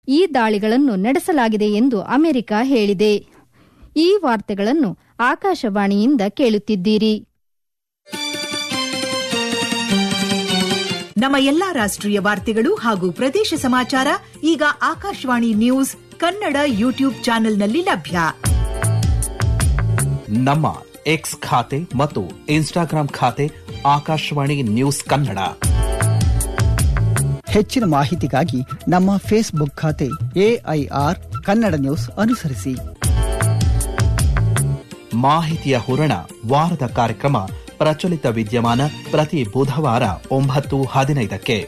ಈ ದಾಳಿಗಳನ್ನು ನಡೆಸಲಾಗಿದೆ ಎಂದು ಅಮೆರಿಕ ಹೇಳಿದೆ ಈ ವಾರ್ತೆಗಳನ್ನು ಆಕಾಶವಾಣಿಯಿಂದ ಕೇಳುತ್ತಿದ್ದೀರಿ ನಮ್ಮ ಎಲ್ಲಾ ರಾಷ್ಟ್ರೀಯ ವಾರ್ತೆಗಳು ಹಾಗೂ ಪ್ರದೇಶ ಸಮಾಚಾರ ಈಗ ಆಕಾಶವಾಣಿ ನ್ಯೂಸ್ ಕನ್ನಡ ಯೂಟ್ಯೂಬ್ ಚಾನೆಲ್ನಲ್ಲಿ ಲಭ್ಯ ನಮ್ಮ ಎಕ್ಸ್ ಖಾತೆ ಮತ್ತು ಇನ್ಸ್ಟಾಗ್ರಾಂ ಖಾತೆ ಆಕಾಶವಾಣಿ ನ್ಯೂಸ್ ಕನ್ನಡ ಹೆಚ್ಚಿನ ಮಾಹಿತಿಗಾಗಿ ನಮ್ಮ ಫೇಸ್ಬುಕ್ ಖಾತೆ ಎಐಆರ್ ಕನ್ನಡ ನ್ಯೂಸ್ ಅನುಸರಿಸಿ ಮಾಹಿತಿಯ ಹೂರಣ ವಾರದ ಕಾರ್ಯಕ್ರಮ ಪ್ರಚಲಿತ ವಿದ್ಯಮಾನ ಪ್ರತಿ ಬುಧವಾರ ಒಂಬತ್ತು ಹದಿನೈದಕ್ಕೆ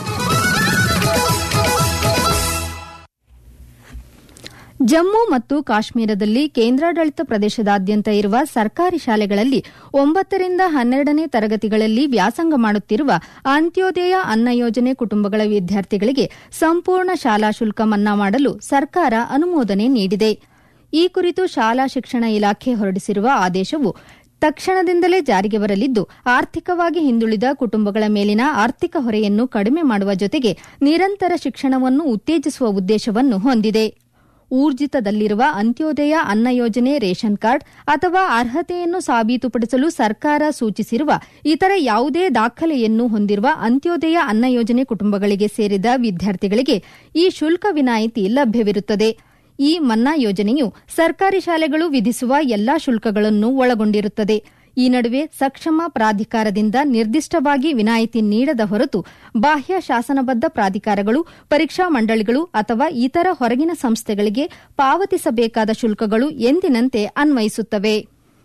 ಜಮ್ಮು ಮತ್ತು ಕಾಶ್ಮೀರದಲ್ಲಿ ಕೇಂದ್ರಾಡಳಿತ ಪ್ರದೇಶದಾದ್ಯಂತ ಇರುವ ಸರ್ಕಾರಿ ಶಾಲೆಗಳಲ್ಲಿ ಒಂಬತ್ತರಿಂದ ಹನ್ನೆರಡನೇ ತರಗತಿಗಳಲ್ಲಿ ವ್ಯಾಸಂಗ ಮಾಡುತ್ತಿರುವ ಅಂತ್ಯೋದಯ ಅನ್ನ ಯೋಜನೆ ಕುಟುಂಬಗಳ ವಿದ್ಯಾರ್ಥಿಗಳಿಗೆ ಸಂಪೂರ್ಣ ಶಾಲಾ ಶುಲ್ಕ ಮನ್ನಾ ಮಾಡಲು ಸರ್ಕಾರ ಅನುಮೋದನೆ ನೀಡಿದೆ ಈ ಕುರಿತು ಶಾಲಾ ಶಿಕ್ಷಣ ಇಲಾಖೆ ಹೊರಡಿಸಿರುವ ಆದೇಶವು ತಕ್ಷಣದಿಂದಲೇ ಜಾರಿಗೆ ಬರಲಿದ್ದು ಆರ್ಥಿಕವಾಗಿ ಹಿಂದುಳಿದ ಕುಟುಂಬಗಳ ಮೇಲಿನ ಆರ್ಥಿಕ ಹೊರೆಯನ್ನು ಕಡಿಮೆ ಮಾಡುವ ಜೊತೆಗೆ ನಿರಂತರ ಶಿಕ್ಷಣವನ್ನು ಉತ್ತೇಜಿಸುವ ಉದ್ದೇಶವನ್ನು ಹೊಂದಿದೆ ಊರ್ಜಿತದಲ್ಲಿರುವ ಅಂತ್ಯೋದಯ ಅನ್ನ ಯೋಜನೆ ರೇಷನ್ ಕಾರ್ಡ್ ಅಥವಾ ಅರ್ಹತೆಯನ್ನು ಸಾಬೀತುಪಡಿಸಲು ಸರ್ಕಾರ ಸೂಚಿಸಿರುವ ಇತರ ಯಾವುದೇ ದಾಖಲೆಯನ್ನು ಹೊಂದಿರುವ ಅಂತ್ಯೋದಯ ಅನ್ನ ಯೋಜನೆ ಕುಟುಂಬಗಳಿಗೆ ಸೇರಿದ ವಿದ್ಯಾರ್ಥಿಗಳಿಗೆ ಈ ಶುಲ್ಕ ವಿನಾಯಿತಿ ಲಭ್ಯವಿರುತ್ತದೆ ಈ ಮನ್ನಾ ಯೋಜನೆಯು ಸರ್ಕಾರಿ ಶಾಲೆಗಳು ವಿಧಿಸುವ ಎಲ್ಲಾ ಶುಲ್ಕಗಳನ್ನು ಒಳಗೊಂಡಿರುತ್ತದೆ ಈ ನಡುವೆ ಸಕ್ಷಮ ಪ್ರಾಧಿಕಾರದಿಂದ ನಿರ್ದಿಷ್ಟವಾಗಿ ವಿನಾಯಿತಿ ನೀಡದ ಹೊರತು ಬಾಹ್ಯ ಶಾಸನಬದ್ದ ಪ್ರಾಧಿಕಾರಗಳು ಪರೀಕ್ಷಾ ಮಂಡಳಿಗಳು ಅಥವಾ ಇತರ ಹೊರಗಿನ ಸಂಸ್ಥೆಗಳಿಗೆ ಪಾವತಿಸಬೇಕಾದ ಶುಲ್ಕಗಳು ಎಂದಿನಂತೆ ಅನ್ವಯಿಸುತ್ತವೆ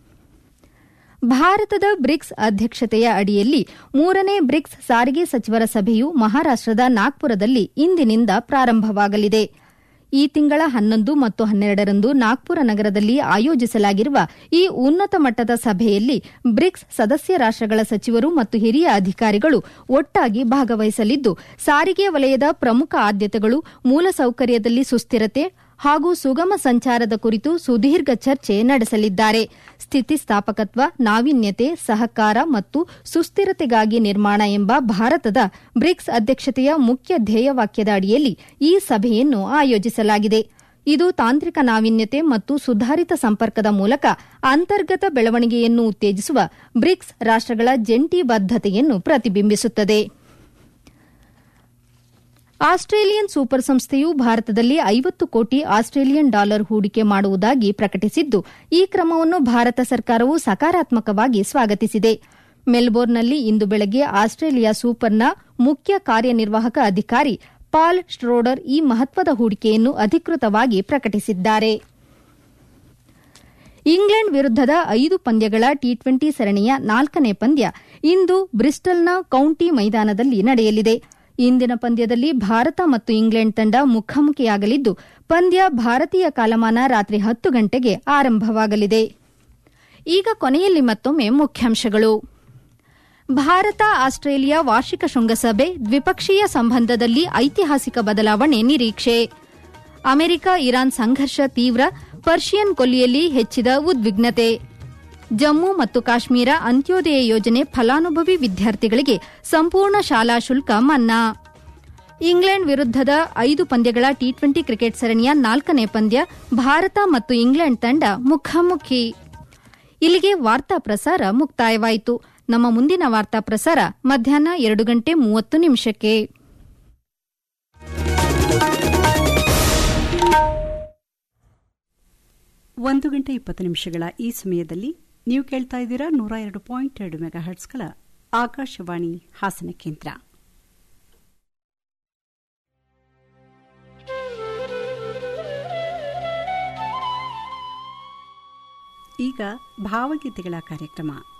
ಭಾರತದ ಬ್ರಿಕ್ಸ್ ಅಧ್ಯಕ್ಷತೆಯ ಅಡಿಯಲ್ಲಿ ಮೂರನೇ ಬ್ರಿಕ್ಸ್ ಸಾರಿಗೆ ಸಚಿವರ ಸಭೆಯು ಮಹಾರಾಷ್ಟದ ನಾಗ್ಪುರದಲ್ಲಿ ಇಂದಿನಿಂದ ಪ್ರಾರಂಭವಾಗಲಿದೆ ಈ ತಿಂಗಳ ಹನ್ನೊಂದು ಮತ್ತು ಹನ್ನೆರಡರಂದು ನಾಗ್ಪುರ ನಗರದಲ್ಲಿ ಆಯೋಜಿಸಲಾಗಿರುವ ಈ ಉನ್ನತ ಮಟ್ಟದ ಸಭೆಯಲ್ಲಿ ಬ್ರಿಕ್ಸ್ ಸದಸ್ಯ ರಾಷ್ಟಗಳ ಸಚಿವರು ಮತ್ತು ಹಿರಿಯ ಅಧಿಕಾರಿಗಳು ಒಟ್ಟಾಗಿ ಭಾಗವಹಿಸಲಿದ್ದು ಸಾರಿಗೆ ವಲಯದ ಪ್ರಮುಖ ಆದ್ಯತೆಗಳು ಮೂಲಸೌಕರ್ಯದಲ್ಲಿ ಸುಸ್ಥಿರತೆ ಹಾಗೂ ಸುಗಮ ಸಂಚಾರದ ಕುರಿತು ಸುದೀರ್ಘ ಚರ್ಚೆ ನಡೆಸಲಿದ್ದಾರೆ ಸ್ಥಿತಿಸ್ಥಾಪಕತ್ವ ನಾವೀನ್ಯತೆ ಸಹಕಾರ ಮತ್ತು ಸುಸ್ಥಿರತೆಗಾಗಿ ನಿರ್ಮಾಣ ಎಂಬ ಭಾರತದ ಬ್ರಿಕ್ಸ್ ಅಧ್ಯಕ್ಷತೆಯ ಮುಖ್ಯ ಧ್ಯೇಯವಾಕ್ಯದ ಅಡಿಯಲ್ಲಿ ಈ ಸಭೆಯನ್ನು ಆಯೋಜಿಸಲಾಗಿದೆ ಇದು ತಾಂತ್ರಿಕ ನಾವೀನ್ಯತೆ ಮತ್ತು ಸುಧಾರಿತ ಸಂಪರ್ಕದ ಮೂಲಕ ಅಂತರ್ಗತ ಬೆಳವಣಿಗೆಯನ್ನು ಉತ್ತೇಜಿಸುವ ಬ್ರಿಕ್ಸ್ ರಾಷ್ಟಗಳ ಜಂಟಿ ಬದ್ದತೆಯನ್ನು ಪ್ರತಿಬಿಂಬಿಸುತ್ತದೆ ಆಸ್ಟ್ರೇಲಿಯನ್ ಸೂಪರ್ ಸಂಸ್ಥೆಯು ಭಾರತದಲ್ಲಿ ಐವತ್ತು ಕೋಟಿ ಆಸ್ಟ್ರೇಲಿಯನ್ ಡಾಲರ್ ಹೂಡಿಕೆ ಮಾಡುವುದಾಗಿ ಪ್ರಕಟಿಸಿದ್ದು ಈ ಕ್ರಮವನ್ನು ಭಾರತ ಸರ್ಕಾರವು ಸಕಾರಾತ್ಮಕವಾಗಿ ಸ್ವಾಗತಿಸಿದೆ ಮೆಲ್ಬೋರ್ನ್ನಲ್ಲಿ ಇಂದು ಬೆಳಗ್ಗೆ ಆಸ್ಟ್ರೇಲಿಯಾ ಸೂಪರ್ನ ಮುಖ್ಯ ಕಾರ್ಯನಿರ್ವಾಹಕ ಅಧಿಕಾರಿ ಪಾಲ್ ಸ್ಟ್ರೋಡರ್ ಈ ಮಹತ್ವದ ಹೂಡಿಕೆಯನ್ನು ಅಧಿಕೃತವಾಗಿ ಪ್ರಕಟಿಸಿದ್ದಾರೆ ಇಂಗ್ಲೆಂಡ್ ವಿರುದ್ದದ ಐದು ಪಂದ್ಯಗಳ ಟಿ ಟ್ವೆಂಟಿ ಸರಣಿಯ ನಾಲ್ಕನೇ ಪಂದ್ಯ ಇಂದು ಬ್ರಿಸ್ಟಲ್ನ ಕೌಂಟಿ ಮೈದಾನದಲ್ಲಿ ನಡೆಯಲಿದೆ ಇಂದಿನ ಪಂದ್ಯದಲ್ಲಿ ಭಾರತ ಮತ್ತು ಇಂಗ್ಲೆಂಡ್ ತಂಡ ಮುಖಾಮುಖಿಯಾಗಲಿದ್ದು ಪಂದ್ಯ ಭಾರತೀಯ ಕಾಲಮಾನ ರಾತ್ರಿ ಹತ್ತು ಗಂಟೆಗೆ ಆರಂಭವಾಗಲಿದೆ ಈಗ ಕೊನೆಯಲ್ಲಿ ಮತ್ತೊಮ್ಮೆ ಮುಖ್ಯಾಂಶಗಳು ಭಾರತ ಆಸ್ಟ್ರೇಲಿಯಾ ವಾರ್ಷಿಕ ಶೃಂಗಸಭೆ ದ್ವಿಪಕ್ಷೀಯ ಸಂಬಂಧದಲ್ಲಿ ಐತಿಹಾಸಿಕ ಬದಲಾವಣೆ ನಿರೀಕ್ಷೆ ಅಮೆರಿಕ ಇರಾನ್ ಸಂಘರ್ಷ ತೀವ್ರ ಪರ್ಷಿಯನ್ ಕೊಲ್ಲಿಯಲ್ಲಿ ಹೆಚ್ಚಿದ ಉದ್ವಿಗ್ನತೆ ಜಮ್ಮು ಮತ್ತು ಕಾಶ್ಮೀರ ಅಂತ್ಯೋದಯ ಯೋಜನೆ ಫಲಾನುಭವಿ ವಿದ್ಯಾರ್ಥಿಗಳಿಗೆ ಸಂಪೂರ್ಣ ಶಾಲಾ ಶುಲ್ಕ ಮನ್ನಾ ಇಂಗ್ಲೆಂಡ್ ವಿರುದ್ದದ ಐದು ಪಂದ್ಯಗಳ ಟಿ ಟ್ವೆಂಟಿ ಕ್ರಿಕೆಟ್ ಸರಣಿಯ ನಾಲ್ಕನೇ ಪಂದ್ಯ ಭಾರತ ಮತ್ತು ಇಂಗ್ಲೆಂಡ್ ತಂಡ ಮುಖಾಮುಖಿ ಇಲ್ಲಿಗೆ ವಾರ್ತಾ ಪ್ರಸಾರ ಮುಕ್ತಾಯವಾಯಿತು ನಮ್ಮ ಮುಂದಿನ ವಾರ್ತಾ ಪ್ರಸಾರ ಮಧ್ಯಾಹ್ನ ಎರಡು ಗಂಟೆ ಮೂವತ್ತು ನಿಮಿಷಕ್ಕೆ ಒಂದು ಗಂಟೆ ಇಪ್ಪತ್ತು ನಿಮಿಷಗಳ ಈ ಸಮಯದಲ್ಲಿ ನೀವು ಕೇಳ್ತಾ ಇದ್ದೀರಾ ನೂರ ಎರಡು ಪಾಯಿಂಟ್ ಎರಡು ಮೆಗಾ ಹರ್ಟ್ಸ್ಗಳ ಆಕಾಶವಾಣಿ ಹಾಸನ ಕೇಂದ್ರ ಈಗ ಭಾವಗೀತೆಗಳ ಕಾರ್ಯಕ್ರಮ